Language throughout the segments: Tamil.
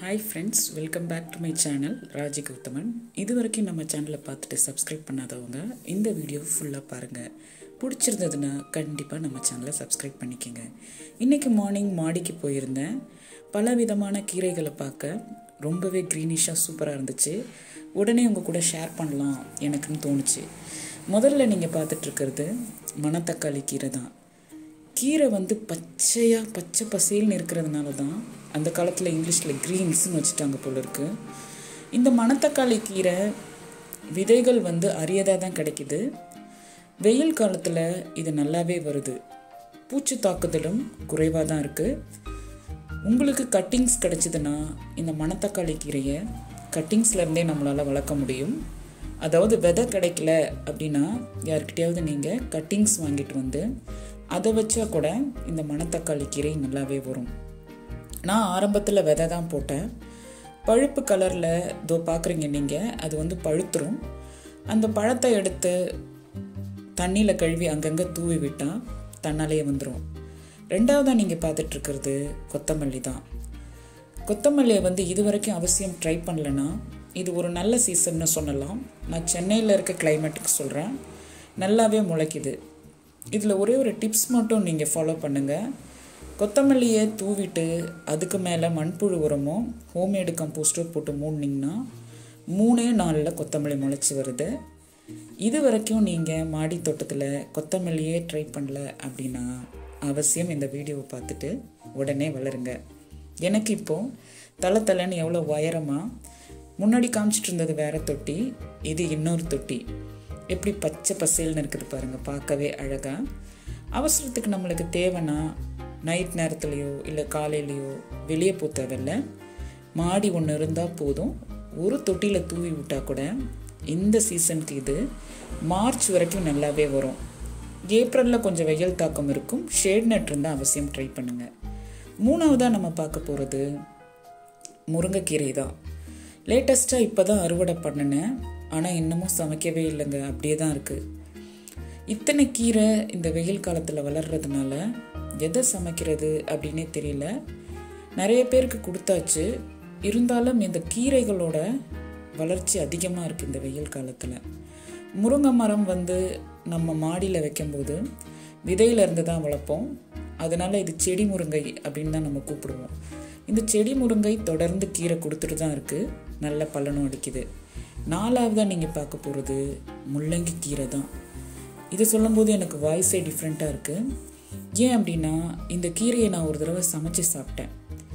hi friends welcome back to my channel Raji Gauthaman இது வரைக்கும் நம்ம சேனலை பார்த்துட்டு சப்ஸ்கிரைப் பண்ணாதவங்க இந்த வீடியோ ஃபுல்லாக பாருங்கள் பிடிச்சிருந்ததுன்னா கண்டிப்பாக நம்ம சேனலை சப்ஸ்கிரைப் பண்ணிக்கோங்க இன்றைக்கி மார்னிங் மாடிக்கு போயிருந்தேன் பல விதமான கீரைகளை பார்க்க ரொம்பவே க்ரீனிஷாக சூப்பராக இருந்துச்சு உடனே உங்கள் கூட ஷேர் பண்ணலாம் எனக்குன்னு தோணுச்சு முதல்ல நீங்கள் பார்த்துட்ருக்கிறது மணத்தக்காளி கீரை தான் கீரை வந்து பச்சையாக பச்சை பசேல்னு இருக்கிறதுனால தான் அந்த காலத்தில் இங்கிலீஷில் க்ரீன்ஸ்னு வச்சுட்டாங்க போல இருக்கு இந்த மணத்தக்காளி கீரை விதைகள் வந்து அரியதாக தான் கிடைக்குது வெயில் காலத்தில் இது நல்லாவே வருது பூச்சி தாக்குதலும் குறைவாக தான் இருக்குது உங்களுக்கு கட்டிங்ஸ் கிடைச்சதுன்னா இந்த மணத்தக்காளி கீரையை கட்டிங்ஸ்லேருந்தே நம்மளால் வளர்க்க முடியும் அதாவது விதை கிடைக்கல அப்படின்னா யார்கிட்டயாவது நீங்கள் கட்டிங்ஸ் வாங்கிட்டு வந்து அதை வச்சா கூட இந்த மணத்தக்காளி கீரை நல்லாவே வரும் நான் ஆரம்பத்தில் விதை தான் போட்டேன் பழுப்பு கலரில் இதோ பார்க்குறீங்க நீங்கள் அது வந்து பழுத்துரும் அந்த பழத்தை எடுத்து தண்ணியில் கழுவி அங்கங்கே தூவி விட்டால் தன்னாலேயே வந்துடும் ரெண்டாவதாக நீங்கள் பார்த்துட்ருக்கிறது கொத்தமல்லி தான் கொத்தமல்லியை வந்து இது வரைக்கும் அவசியம் ட்ரை பண்ணலன்னா இது ஒரு நல்ல சீசன்னு சொல்லலாம் நான் சென்னையில் இருக்க கிளைமேட்டுக்கு சொல்கிறேன் நல்லாவே முளைக்குது இதில் ஒரே ஒரு டிப்ஸ் மட்டும் நீங்கள் ஃபாலோ பண்ணுங்கள் கொத்தமல்லியை தூவிட்டு அதுக்கு மேலே மண்புழு உரமோ ஹோம்மேடு கம்போஸ்டோ போட்டு மூடினீங்கன்னா மூணே நாளில் கொத்தமல்லி முளைச்சி வருது இது வரைக்கும் நீங்கள் மாடி தோட்டத்தில் கொத்தமல்லியே ட்ரை பண்ணல அப்படின்னா அவசியம் இந்த வீடியோவை பார்த்துட்டு உடனே வளருங்க எனக்கு இப்போது தலை தலைன்னு எவ்வளோ உயரமாக முன்னாடி காமிச்சிட்டு இருந்தது வேற தொட்டி இது இன்னொரு தொட்டி எப்படி பச்சை பசேல்னு இருக்குது பாருங்கள் பார்க்கவே அழகாக அவசரத்துக்கு நம்மளுக்கு தேவைன்னா நைட் நேரத்துலையோ இல்லை காலையிலையோ வெளியே போக தேவையில்ல மாடி ஒன்று இருந்தால் போதும் ஒரு தொட்டியில் தூவி விட்டால் கூட இந்த சீசனுக்கு இது மார்ச் வரைக்கும் நல்லாவே வரும் ஏப்ரலில் கொஞ்சம் வெயில் தாக்கம் இருக்கும் ஷேட் நட் இருந்தால் அவசியம் ட்ரை பண்ணுங்கள் மூணாவதாக நம்ம பார்க்க போகிறது முருங்கைக்கீரை தான் லேட்டஸ்ட்டாக இப்போ தான் அறுவடை பண்ணினேன் ஆனால் இன்னமும் சமைக்கவே இல்லைங்க அப்படியே தான் இருக்குது இத்தனை கீரை இந்த வெயில் காலத்தில் வளர்கிறதுனால எதை சமைக்கிறது அப்படின்னே தெரியல நிறைய பேருக்கு கொடுத்தாச்சு இருந்தாலும் இந்த கீரைகளோட வளர்ச்சி அதிகமாக இருக்குது இந்த வெயில் காலத்தில் முருங்கை மரம் வந்து நம்ம மாடியில் வைக்கும்போது விதையிலேருந்து தான் வளர்ப்போம் அதனால் இது செடி முருங்கை அப்படின்னு தான் நம்ம கூப்பிடுவோம் இந்த செடி முருங்கை தொடர்ந்து கீரை கொடுத்துட்டு தான் இருக்குது நல்ல பலனும் அடிக்குது நாலாவதாக நீங்கள் பார்க்க போகிறது முள்ளங்கி கீரை தான் இது சொல்லும்போது எனக்கு வாய்ஸே டிஃப்ரெண்ட்டாக இருக்குது ஏன் அப்படின்னா இந்த கீரையை நான் ஒரு தடவை சமைச்சு சாப்பிட்டேன்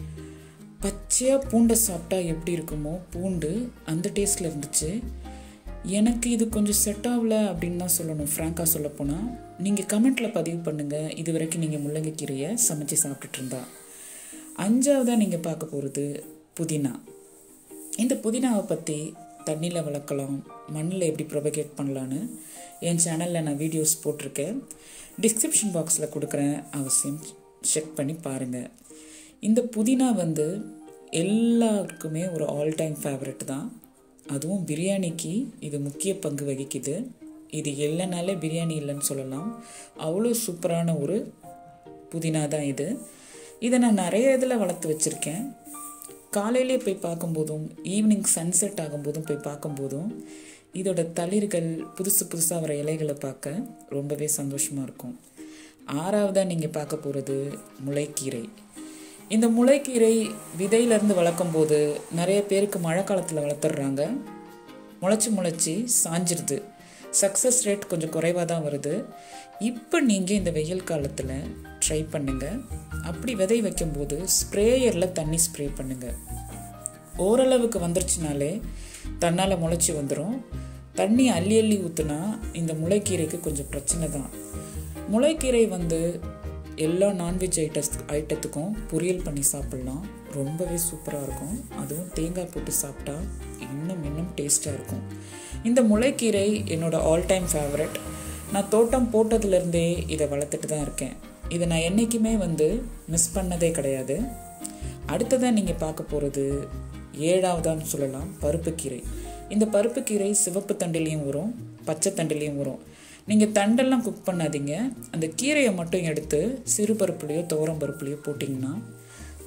பச்சையாக பூண்டை சாப்பிட்டா எப்படி இருக்குமோ பூண்டு அந்த டேஸ்ட்டில் இருந்துச்சு எனக்கு இது கொஞ்சம் செட் ஆகல அப்படின்னு தான் சொல்லணும் ஃப்ராங்காக சொல்ல போனால் நீங்கள் கமெண்ட்டில் பதிவு பண்ணுங்கள் இது வரைக்கும் நீங்கள் முள்ளங்கி கீரையை சமைச்சு சாப்பிட்டுட்டு இருந்தா அஞ்சாவதாக நீங்கள் பார்க்க போகிறது புதினா இந்த புதினாவை பற்றி தண்ணியில் வளர்க்கலாம் மண்ணில் எப்படி ப்ரொபகேட் பண்ணலான்னு என் சேனலில் நான் வீடியோஸ் போட்டிருக்கேன் டிஸ்கிரிப்ஷன் பாக்ஸில் கொடுக்குறேன் அவசியம் செக் பண்ணி பாருங்கள் இந்த புதினா வந்து எல்லாருக்குமே ஒரு ஆல் டைம் ஃபேவரட் தான் அதுவும் பிரியாணிக்கு இது முக்கிய பங்கு வகிக்குது இது இல்லைனாலே பிரியாணி இல்லைன்னு சொல்லலாம் அவ்வளோ சூப்பரான ஒரு புதினா தான் இது இதை நான் நிறைய இதில் வளர்த்து வச்சுருக்கேன் காலையிலே போய் பார்க்கும்போதும் ஈவினிங் சன்செட் ஆகும்போதும் போய் பார்க்கும்போதும் இதோட தளிர்கள் புதுசு புதுசாக வர இலைகளை பார்க்க ரொம்பவே சந்தோஷமாக இருக்கும் ஆறாவதாக நீங்கள் பார்க்க போகிறது முளைக்கீரை இந்த முளைக்கீரை விதையிலேருந்து வளர்க்கும் போது நிறைய பேருக்கு மழை காலத்தில் வளர்த்துட்றாங்க முளைச்சி முளைச்சி சாஞ்சிருது சக்ஸஸ் ரேட் கொஞ்சம் குறைவாக தான் வருது இப்போ நீங்கள் இந்த வெயில் காலத்தில் ட்ரை பண்ணுங்கள் அப்படி விதை வைக்கும்போது ஸ்ப்ரேயரில் தண்ணி ஸ்ப்ரே பண்ணுங்கள் ஓரளவுக்கு வந்துருச்சுனாலே தன்னால் முளைச்சி வந்துடும் தண்ணி அள்ளி அள்ளி ஊற்றுனா இந்த முளைக்கீரைக்கு கொஞ்சம் பிரச்சனை தான் முளைக்கீரை வந்து எல்லா நான்வெஜ் ஐட்டஸ் ஐட்டத்துக்கும் பொரியல் பண்ணி சாப்பிட்லாம் ரொம்பவே சூப்பராக இருக்கும் அதுவும் தேங்காய் போட்டு சாப்பிட்டா இன்னும் இன்னும் டேஸ்ட்டாக இருக்கும் இந்த முளைக்கீரை என்னோடய ஆல் டைம் ஃபேவரட் நான் தோட்டம் போட்டதுலேருந்தே இதை வளர்த்துட்டு தான் இருக்கேன் இதை நான் என்றைக்குமே வந்து மிஸ் பண்ணதே கிடையாது அடுத்ததாக நீங்கள் பார்க்க போகிறது ஏழாவதான்னு சொல்லலாம் பருப்புக்கீரை இந்த பருப்புக்கீரை சிவப்பு தண்டிலையும் வரும் பச்சை தண்டிலையும் வரும் நீங்கள் தண்டெல்லாம் குக் பண்ணாதீங்க அந்த கீரையை மட்டும் எடுத்து சிறு பருப்புலையோ துவரம் பருப்புலையோ போட்டிங்கன்னா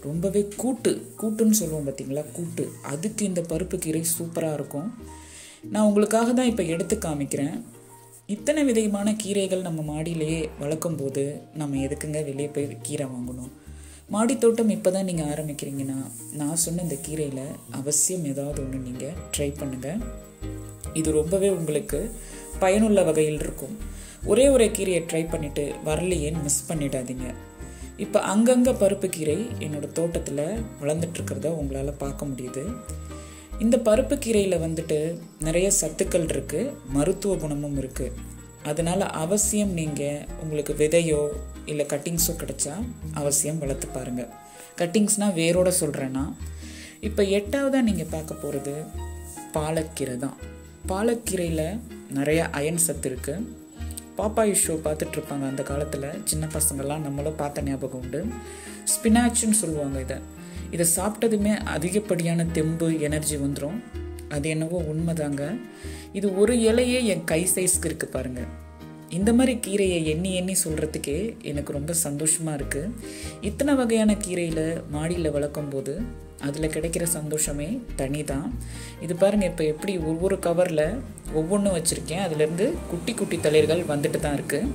ரொம்பவே கூட்டு கூட்டுன்னு சொல்லுவோம் பார்த்தீங்களா கூட்டு அதுக்கு இந்த பருப்பு கீரை சூப்பராக இருக்கும் நான் உங்களுக்காக தான் இப்போ எடுத்து காமிக்கிறேன் இத்தனை விதமான கீரைகள் நம்ம மாடியிலேயே வளர்க்கும் போது நம்ம எதுக்குங்க வெளியே போய் கீரை வாங்கணும் மாடி தோட்டம் இப்போ தான் நீங்கள் ஆரம்பிக்கிறீங்கன்னா நான் சொன்ன இந்த கீரையில் அவசியம் ஏதாவது ஒன்று நீங்கள் ட்ரை பண்ணுங்கள் இது ரொம்பவே உங்களுக்கு பயனுள்ள வகையில் இருக்கும் ஒரே ஒரே கீரையை ட்ரை பண்ணிவிட்டு வரலையேன்னு மிஸ் பண்ணிடாதீங்க இப்போ அங்கங்கே பருப்பு கீரை என்னோட தோட்டத்தில் வளர்ந்துட்டுருக்கிறத உங்களால் பார்க்க முடியுது இந்த பருப்பு கீரையில் வந்துட்டு நிறைய சத்துக்கள் இருக்குது மருத்துவ குணமும் இருக்குது அதனால் அவசியம் நீங்கள் உங்களுக்கு விதையோ இல்லை கட்டிங்ஸோ கிடைச்சா அவசியம் வளர்த்து பாருங்கள் கட்டிங்ஸ்னால் வேரோட சொல்கிறேன்னா இப்போ எட்டாவதாக நீங்கள் பார்க்க போகிறது பாலக்கீரை தான் பாலக்கீரையில் நிறைய அயன் சத்து இருக்குது பாப்பாய் ஷோ பார்த்துட்ருப்பாங்க அந்த காலத்தில் சின்ன பசங்கள்லாம் நம்மளும் பார்த்த ஞாபகம் உண்டு ஸ்பினாச்சுன்னு சொல்லுவாங்க இதை இதை சாப்பிட்டதுமே அதிகப்படியான தெம்பு எனர்ஜி வந்துடும் அது என்னவோ உண்மைதாங்க இது ஒரு இலையே என் கை சைஸ்க்கு இருக்குது பாருங்கள் இந்த மாதிரி கீரையை எண்ணி எண்ணி சொல்கிறதுக்கே எனக்கு ரொம்ப சந்தோஷமாக இருக்குது இத்தனை வகையான கீரையில் மாடியில் வளர்க்கும் போது அதில் கிடைக்கிற சந்தோஷமே தனி தான் இது பாருங்கள் இப்போ எப்படி ஒவ்வொரு கவரில் ஒவ்வொன்றும் வச்சுருக்கேன் அதுலேருந்து குட்டி குட்டி தளிர்கள் வந்துட்டு தான் இருக்குது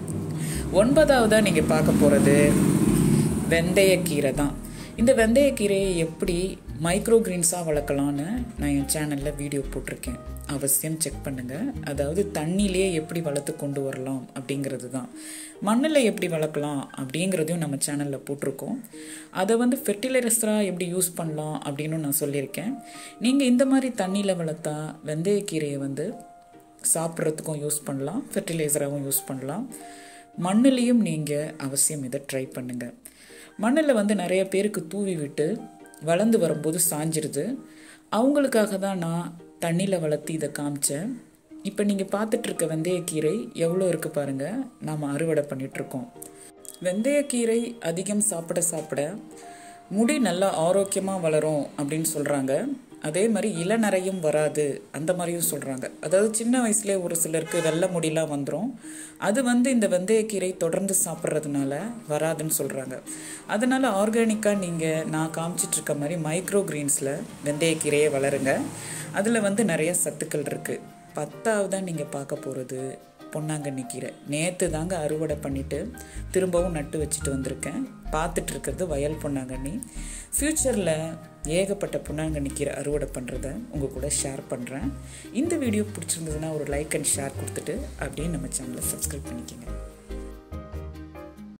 ஒன்பதாவதாக நீங்கள் பார்க்க போகிறது வெந்தயக்கீரை தான் இந்த வெந்தயக்கீரையை எப்படி மைக்ரோ கிரீன்ஸாக வளர்க்கலான்னு நான் என் சேனலில் வீடியோ போட்டிருக்கேன் அவசியம் செக் பண்ணுங்கள் அதாவது தண்ணியிலே எப்படி வளர்த்து கொண்டு வரலாம் அப்படிங்கிறது தான் மண்ணில் எப்படி வளர்க்கலாம் அப்படிங்கிறதையும் நம்ம சேனலில் போட்டிருக்கோம் அதை வந்து ஃபெர்டிலைசராக எப்படி யூஸ் பண்ணலாம் அப்படின்னு நான் சொல்லியிருக்கேன் நீங்கள் இந்த மாதிரி தண்ணியில் வளர்த்தா வெந்தயக்கீரையை வந்து சாப்பிட்றதுக்கும் யூஸ் பண்ணலாம் ஃபெர்டிலைசராகவும் யூஸ் பண்ணலாம் மண்ணுலேயும் நீங்கள் அவசியம் இதை ட்ரை பண்ணுங்கள் மண்ணில் வந்து நிறைய பேருக்கு தூவி விட்டு வளர்ந்து வரும்போது சாஞ்சிருது அவங்களுக்காக தான் நான் தண்ணியில் வளர்த்து இதை காமிச்சேன் இப்போ நீங்கள் பார்த்துட்ருக்க வெந்தயக்கீரை எவ்வளோ இருக்குது பாருங்கள் நாம் அறுவடை பண்ணிகிட்ருக்கோம் வெந்தயக்கீரை அதிகம் சாப்பிட சாப்பிட முடி நல்லா ஆரோக்கியமாக வளரும் அப்படின்னு சொல்கிறாங்க அதே மாதிரி இளநரையும் வராது அந்த மாதிரியும் சொல்கிறாங்க அதாவது சின்ன வயசுலேயே ஒரு சிலருக்கு வெள்ளை முடியெலாம் வந்துடும் அது வந்து இந்த வெந்தயக்கீரை தொடர்ந்து சாப்பிட்றதுனால வராதுன்னு சொல்கிறாங்க அதனால் ஆர்கானிக்காக நீங்கள் நான் காமிச்சிட்ருக்க மாதிரி மைக்ரோ கிரீன்ஸில் வெந்தயக்கீரையை வளருங்க அதில் வந்து நிறைய சத்துக்கள் இருக்குது பத்தாவதாக நீங்கள் பார்க்க போகிறது பொன்னாங்கண்ணி கீரை நேற்று தாங்க அறுவடை பண்ணிவிட்டு திரும்பவும் நட்டு வச்சுட்டு வந்திருக்கேன் பார்த்துட்டு இருக்கிறது வயல் பொன்னாங்கண்ணி ஃப்யூச்சரில் ஏகப்பட்ட பொன்னாங்கண்ணி கீரை அறுவடை பண்ணுறத உங்கள் கூட ஷேர் பண்ணுறேன் இந்த வீடியோ பிடிச்சிருந்ததுன்னா ஒரு லைக் அண்ட் ஷேர் கொடுத்துட்டு அப்படியே நம்ம சேனலை சப்ஸ்கிரைப் பண்ணிக்கோங்க